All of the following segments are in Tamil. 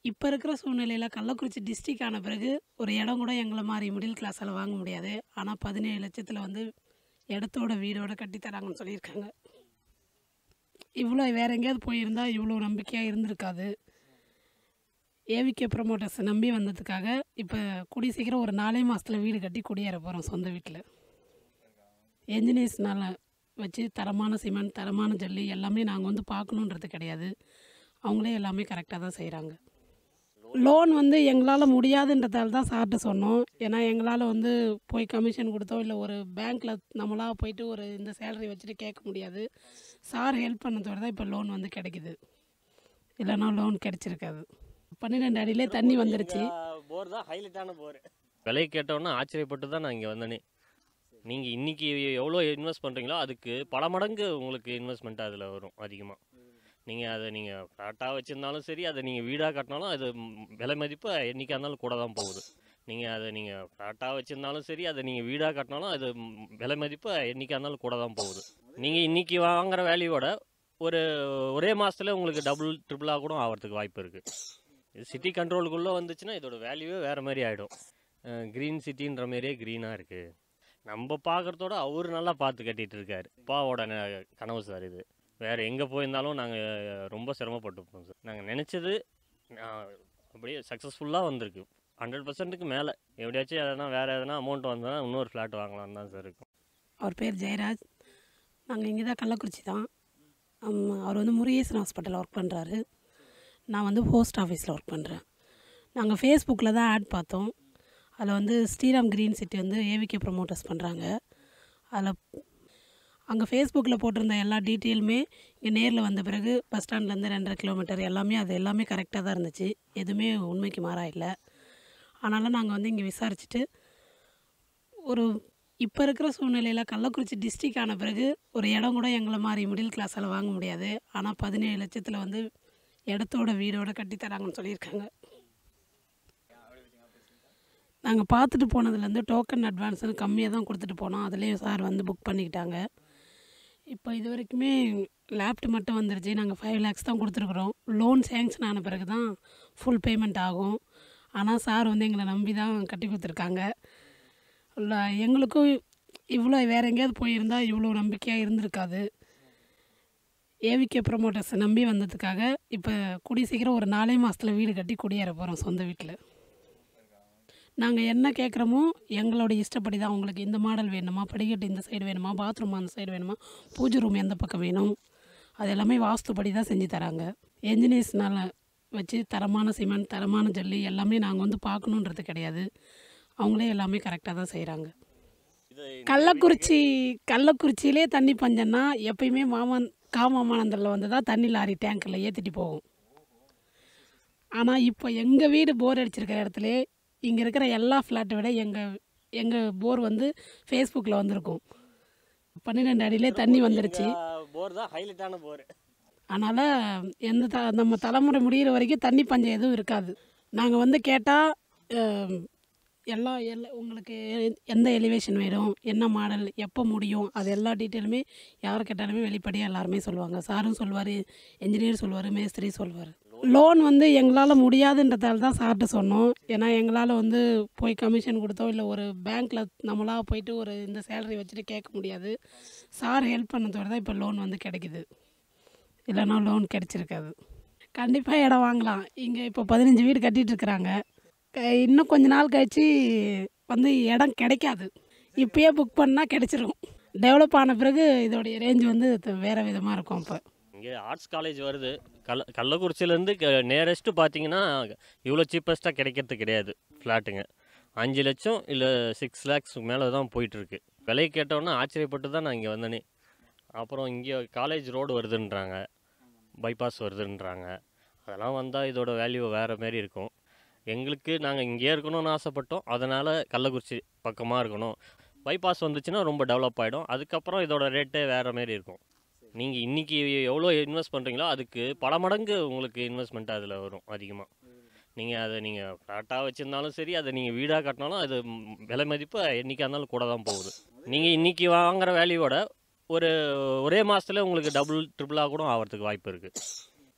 இப்போ இருக்கிற சூழ்நிலையில் கள்ளக்குறிச்சி டிஸ்ட்ரிக்ட் ஆன பிறகு ஒரு இடம் கூட எங்களை மாதிரி மிடில் கிளாஸால் வாங்க முடியாது ஆனால் பதினேழு லட்சத்தில் வந்து இடத்தோட வீடோட கட்டித்தராங்கன்னு சொல்லியிருக்காங்க இவ்வளோ வேறு எங்கேயாவது போயிருந்தா இவ்வளோ நம்பிக்கையாக இருந்திருக்காது ஏவிகே ப்ரமோட்டர்ஸை நம்பி வந்ததுக்காக இப்போ கூடிய சீக்கிரம் ஒரு நாலே மாதத்தில் வீடு கட்டி குடியேற போகிறோம் சொந்த வீட்டில் என்ஜினியர்ஸ்னால வச்சு தரமான சிமெண்ட் தரமான ஜல்லி எல்லாமே நாங்கள் வந்து பார்க்கணுன்றது கிடையாது அவங்களே எல்லாமே கரெக்டாக தான் செய்கிறாங்க லோன் வந்து எங்களால் முடியாதுன்றதால தான் சார்கிட்ட சொன்னோம் ஏன்னா எங்களால் வந்து போய் கமிஷன் கொடுத்தோ இல்லை ஒரு பேங்க்கில் நம்மளாக போயிட்டு ஒரு இந்த சேலரி வச்சுட்டு கேட்க முடியாது சார் ஹெல்ப் பண்ணதோட தான் இப்போ லோன் வந்து கிடைக்குது இல்லைன்னா லோன் கிடைச்சிருக்காது பன்னிரெண்டு அடியிலே தண்ணி வந்துருச்சு போர் தான் ஹைலைட்டான போர் விலை கேட்டோன்னே ஆச்சரியப்பட்டு தான் நான் இங்கே வந்தேனே நீங்கள் இன்றைக்கி எவ்வளோ இன்வெஸ்ட் பண்ணுறீங்களோ அதுக்கு பல மடங்கு உங்களுக்கு இன்வெஸ்ட்மெண்ட் அதில் வரும் அதிகமாக நீங்கள் அதை நீங்கள் ஃப்ளாட்டாக வச்சுருந்தாலும் சரி அதை நீங்கள் வீடாக கட்டினாலும் அது ம், விலை மதிப்பு என்றைக்கா இருந்தாலும் கூட தான் போகுது நீங்கள் அதை நீங்கள் ஃப்ளாட்டாக வச்சுருந்தாலும் சரி அதை நீங்கள் வீடாக கட்டினாலும் அது ம், விலை மதிப்பு என்றைக்கா இருந்தாலும் கூட தான் போகுது நீங்கள் இன்றைக்கி வாங்குற வேல்யூவோட ஒரு ஒரே மாதத்துல உங்களுக்கு டபுள் ட்ரிபிளாக கூட ஆகிறதுக்கு வாய்ப்பு இருக்குது இது சிட்டி கண்ட்ரோலுக்குள்ளே வந்துச்சுன்னா இதோட வேல்யூவே வேறு மாதிரி ஆகிடும் க்ரீன் சிட்டின்ற மாதிரியே க்ரீனாக இருக்குது நம்ம பார்க்குறதோட அவர் நல்லா பார்த்து கட்டிகிட்டு இருக்காரு அப்பாவோட ந- கனவு சார் இது வேறு எங்கே போயிருந்தாலும் நாங்கள் ரொம்ப சிரமப்பட்டுப்போம் சார் நாங்கள் நினச்சது அப்படியே சக்ஸஸ்ஃபுல்லாக வந்திருக்கு ஹண்ட்ரட் பர்சன்ட்டுக்கு மேலே எப்படியாச்சும் எதனா வேறு எதனா அமௌண்ட் வந்தா இன்னொரு ஃப்ளாட் வாங்கலாம்னு தான் சார் இருக்கும் அவர் பேர் ஜெயராஜ் நாங்கள் இங்கே தான் கள்ளக்குறிச்சி தான் ஆம், அவர் வந்து முருகேசன் ஹாஸ்பிட்டலில் ஒர்க் பண்ணுறாரு நான் வந்து போஸ்ட் ஆஃபீஸில் ஒர்க் பண்ணுறேன் நாங்கள் ஃபேஸ்புக்கில் தான் ஆட் பார்த்தோம் அதில் வந்து ஸ்ரீராம் க்ரீன் சிட்டி வந்து ஏவிகே ப்ரமோட்டர்ஸ் பண்ணுறாங்க அதில் அங்கே ஃபேஸ்புக்கில் போட்டிருந்த எல்லா டீட்டெயிலுமே இங்கே நேரில் வந்த பிறகு பஸ் ஸ்டாண்ட்லேருந்து ரெண்டரை கிலோமீட்டர் எல்லாமே அது எல்லாமே கரெக்டாக தான் இருந்துச்சு எதுவுமே உண்மைக்கு மாறா இல்லை அதனால் நாங்கள் வந்து இங்கே விசாரிச்சுட்டு ஒரு இப்போ இருக்கிற சூழ்நிலையில் கள்ளக்குறிச்சி டிஸ்ட்ரிக்ட் ஆன பிறகு ஒரு இடம் கூட எங்களை மாதிரி மிடில் கிளாஸால் வாங்க முடியாது ஆனால் பதினேழு லட்சத்தில் வந்து இடத்தோட வீடோட கட்டித்தராங்கன்னு சொல்லியிருக்காங்க நாங்கள் பார்த்துட்டு போனதுலேருந்து டோக்கன் அட்வான்ஸ்னு கம்மியாக தான் கொடுத்துட்டு போனோம் அதுலேயும் சார் வந்து புக் பண்ணிக்கிட்டாங்க இப்போ இது வரைக்குமே லேப்ட் மட்டும் வந்துருச்சு நாங்கள் ஃபைவ் லேக்ஸ் தான் கொடுத்துருக்குறோம் லோன் சேங்ஷன் ஆன பிறகு தான் ஃபுல் பேமெண்ட் ஆகும் ஆனால் சார் வந்து எங்களை நம்பி தான் கட்டி கொடுத்துருக்காங்க இல்லை எங்களுக்கும் இவ்வளோ வேறு எங்கேயாவது போயிருந்தா இவ்வளோ நம்பிக்கையாக இருந்திருக்காது ஏவிகே ப்ரமோட்டர்ஸை நம்பி வந்ததுக்காக இப்போ கூடிய சீக்கிரம் ஒரு நாலே மாதத்தில் வீடு கட்டி குடியேற போகிறோம் சொந்த வீட்டில் நாங்கள் என்ன கேட்குறோமோ எங்களோட இஷ்டப்படி தான் உங்களுக்கு இந்த மாடல் வேணுமா படிக்கட்டு இந்த சைடு வேணுமா பாத்ரூம் அந்த சைடு வேணுமா பூஜை ரூம் எந்த பக்கம் வேணும் அது எல்லாமே வாஸ்துப்படி தான் செஞ்சு தராங்க என்ஜினியர்ஸ்னால வச்சு தரமான சிமெண்ட் தரமான ஜல்லி எல்லாமே நாங்கள் வந்து பார்க்கணுன்றது கிடையாது அவங்களே எல்லாமே கரெக்டாக தான் செய்கிறாங்க இது கள்ளக்குறிச்சி கள்ளக்குறிச்சியிலே தண்ணி பஞ்சம்னா எப்பயுமே மாமன் காமாமானந்தரில் வந்து தான் தண்ணி லாரி டேங்கரில் ஏற்றிட்டு போகும் ஆனால் இப்போ எங்கள் வீடு போர் அடிச்சிருக்கிற இடத்துல இங்கே இருக்கிற எல்லா ஃப்ளாட்டை விட எங்கள் எங்கள் போர் வந்து ஃபேஸ்புக்கில் வந்திருக்கும் பன்னிரெண்டு அடியிலே தண்ணி வந்துருச்சு போர் தான் ஹைலைட்டான போர் அதனால் எந்த த நம்ம தலைமுறை முடிகிற வரைக்கும் தண்ணி பஞ்சம் எதுவும் இருக்காது நாங்கள் வந்து கேட்டால் எல்லா எல்லா உங்களுக்கு எந்த எலிவேஷன் வேணும் என்ன மாடல் எப்போ முடியும் அது எல்லா டீட்டெயிலுமே யார் கேட்டாலுமே வெளிப்படையாக எல்லாருமே சொல்லுவாங்க சாரும் சொல்லுவார் என்ஜினியர் சொல்லுவார் மேஸ்திரி சொல்லுவார் லோன் வந்து எங்களால் முடியாதுன்றதால தான் சார்கிட்ட சொன்னோம் ஏன்னா எங்களால் வந்து போய் கமிஷன் கொடுத்தோ இல்லை ஒரு பேங்க்கில் நம்மளாக போயிட்டு ஒரு இந்த சேலரி வச்சுட்டு கேட்க முடியாது சார் ஹெல்ப் பண்ணதோட தான் இப்போ லோன் வந்து கிடைக்குது இல்லைன்னா லோன் கிடைச்சிருக்காது கண்டிப்பாக இடம் வாங்கலாம் இங்கே இப்போ பதினஞ்சு வீடு கட்டிட்டு இருக்கிறாங்க க- இன்னும் கொஞ்ச நாள் கழிச்சு வந்து இடம் கிடைக்காது இப்பயே புக் பண்ணால் கிடைச்சிரும் டெவலப் ஆன பிறகு இதோடைய ரேஞ்ச் வந்து த- வேறு விதமாக இருக்கும் இப்போ இங்கே ஆர்ட்ஸ் காலேஜ் வருது கள்ள கள்ளக்குறிச்சியிலேருந்து நியரஸ்ட்டு பார்த்தீங்கன்னா இவ்வளோ சீப்பஸ்ட்டாக கிடைக்கிறது கிடையாது ஃப்ளாட்டுங்க அஞ்சு லட்சம் இல்லை சிக்ஸ் லேக்ஸ் மேலே தான் போயிட்டுருக்கு விலை கேட்டோன்னே ஆச்சரியப்பட்டு தான் நான் இங்கே வந்தேனே அப்புறம் இங்கே காலேஜ் ரோடு வருதுன்றாங்க பைபாஸ் வருதுன்றாங்க அதெல்லாம் வந்தால் இதோட வேல்யூ வேறு மாரி இருக்கும் எங்களுக்கு நாங்கள் இங்கேயே இருக்கணும்னு ஆசைப்பட்டோம் அதனால் கள்ளக்குறிச்சி பக்கமாக இருக்கணும் பைபாஸ் வந்துச்சுன்னா ரொம்ப டெவலப் ஆகிடும் அதுக்கப்புறம் இதோட ரேட்டே வேறு மாரி இருக்கும் நீங்கள் இன்றைக்கி எவ்வளோ இன்வெஸ்ட் பண்ணுறீங்களோ அதுக்கு பல மடங்கு உங்களுக்கு இன்வெஸ்ட்மெண்ட் அதில் வரும் அதிகமாக நீங்கள் அதை நீங்கள் ஃப்ளாட்டாக வச்சுருந்தாலும் சரி அதை நீங்கள் வீடாக கட்டினாலும் அது ம், விலை மதிப்பு என்றைக்கா இருந்தாலும் கூட தான் போகுது நீங்கள் இன்றைக்கி வாங்குற வேல்யூவோட ஒரு ஒரே மாதத்துல உங்களுக்கு டபுள் ட்ரிபிளாக கூட ஆகிறதுக்கு வாய்ப்பு இருக்குது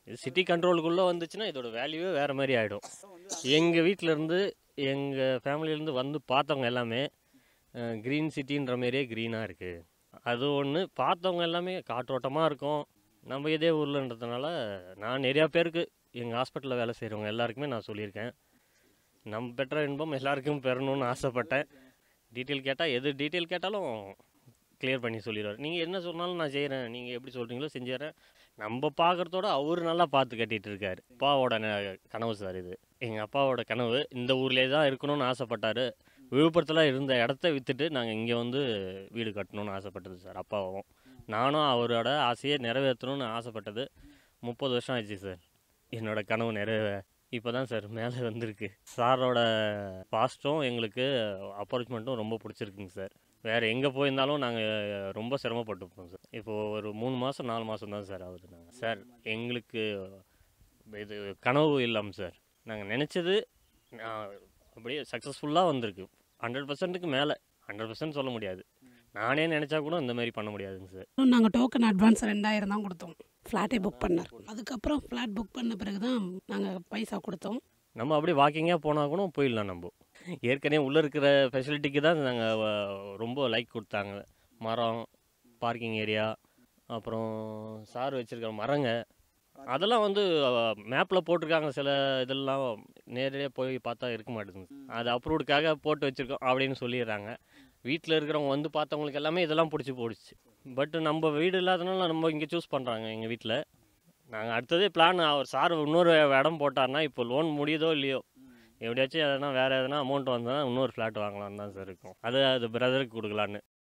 இது சிட்டி கண்ட்ரோலுக்குள்ளே வந்துச்சுன்னா இதோட வேல்யூவே வேறு மாதிரி ஆகிடும் எங்கள் வீட்டிலேருந்து எங்கள் ஃபேமிலியிலேருந்து வந்து பார்த்தவங்க எல்லாமே க்ரீன் சிட்டின்ற மாதிரியே க்ரீனாக இருக்குது அது ஒன்று பார்த்தவங்க எல்லாமே காற்றோட்டமாக இருக்கும் நம்ம இதே ஊர்லன்றதுனால நான் நிறையா பேருக்கு எங்கள் ஹாஸ்பிட்டலில் வேலை செய்கிறவங்க எல்லாருக்குமே நான் சொல்லியிருக்கேன் நம்ம பெற்ற இன்பம் எல்லாருக்கும் பெறணும்னு ஆசைப்பட்டேன் டீட்டெயில் கேட்டால் எது டீட்டெயில் கேட்டாலும் கிளியர் பண்ணி சொல்லிடுவார் நீங்கள் என்ன சொன்னாலும் நான் செய்கிறேன் நீங்கள் எப்படி சொல்கிறீங்களோ செஞ்சிடறேன் நம்ம பார்க்குறதோட அவர் நல்லா பார்த்து கட்டிகிட்டு இருக்காரு அப்பாவோட ந- கனவு சார் இது எங்கள் அப்பாவோட கனவு இந்த ஊர்லேயே தான் இருக்கணும்னு ஆசைப்பட்டார் விழுப்புரத்தில் இருந்த இடத்த விற்றுட்டு நாங்கள் இங்கே வந்து வீடு கட்டணும்னு ஆசைப்பட்டது சார் அப்பாவும் நானும் அவரோட ஆசையை நிறைவேற்றணும்னு ஆசைப்பட்டது முப்பது வருஷம் ஆயிடுச்சு சார் என்னோட கனவு நிறைவே இப்போ தான் சார் மேலே வந்திருக்கு சாரோட பாஸ்ட்டும் எங்களுக்கு அப்ரோச்மெண்ட்டும் ரொம்ப பிடிச்சிருக்குங்க சார் வேறு எங்கே போயிருந்தாலும் நாங்கள் ரொம்ப சிரமப்பட்டுப்போம் சார் இப்போது ஒரு மூணு மாதம் நாலு மாதம் தான் சார் ஆகுது நாங்கள் சார் எங்களுக்கு இது கனவு இல்லாமல் சார் நாங்கள் நினச்சது அப்படியே சக்ஸஸ்ஃபுல்லாக வந்திருக்கு ஹண்ட்ரட் பர்சன்ட்டுக்கு மேலே ஹண்ட்ரட் பர்சன்ட் சொல்ல முடியாது நானே நினச்சா கூட இந்த மாதிரி பண்ண முடியாதுங்க சார் நாங்கள் டோக்கன் அட்வான்ஸ் ரெண்டாயிரம் தான் கொடுத்தோம் ஃப்ளாட்டே புக் பண்ணார் அதுக்கப்புறம் ஃப்ளாட் புக் பண்ண பிறகு தான் நாங்கள் பைசா கொடுத்தோம் நம்ம அப்படியே வாக்கிங்காக போனால் கூட போயிடலாம் நம்ம ஏற்கனவே உள்ளே இருக்கிற ஃபெசிலிட்டிக்கு தான் நாங்கள் ரொம்ப லைக் கொடுத்தாங்க மரம் பார்க்கிங் ஏரியா அப்புறம் சார் வச்சுருக்கிற மரங்க அதெல்லாம் வந்து மேப்பில் போட்டிருக்காங்க சில இதெல்லாம் நேரடியாக போய் பார்த்தா இருக்க மாட்டேங்குது அது அப்ரூவ்டுக்காக போட்டு வச்சுருக்கோம் அப்படின்னு சொல்லிடுறாங்க வீட்டில் இருக்கிறவங்க வந்து பார்த்தவங்களுக்கு எல்லாமே இதெல்லாம் பிடிச்சி போடுச்சு பட் நம்ம வீடு இல்லாதனால நம்ம இங்கே சூஸ் பண்ணுறாங்க எங்கள் வீட்டில் நாங்கள் அடுத்ததே பிளான் அவர் சார் இன்னொரு இடம் போட்டார்னா இப்போ லோன் முடியுதோ இல்லையோ எப்படியாச்சும் எதனா வேறு எதனா அமௌண்ட் வந்தால் இன்னொரு ஃப்ளாட் வாங்கலாம்னு தான் சார் இருக்கும் அது அது பிரதருக்கு கொடுக்கலான்னு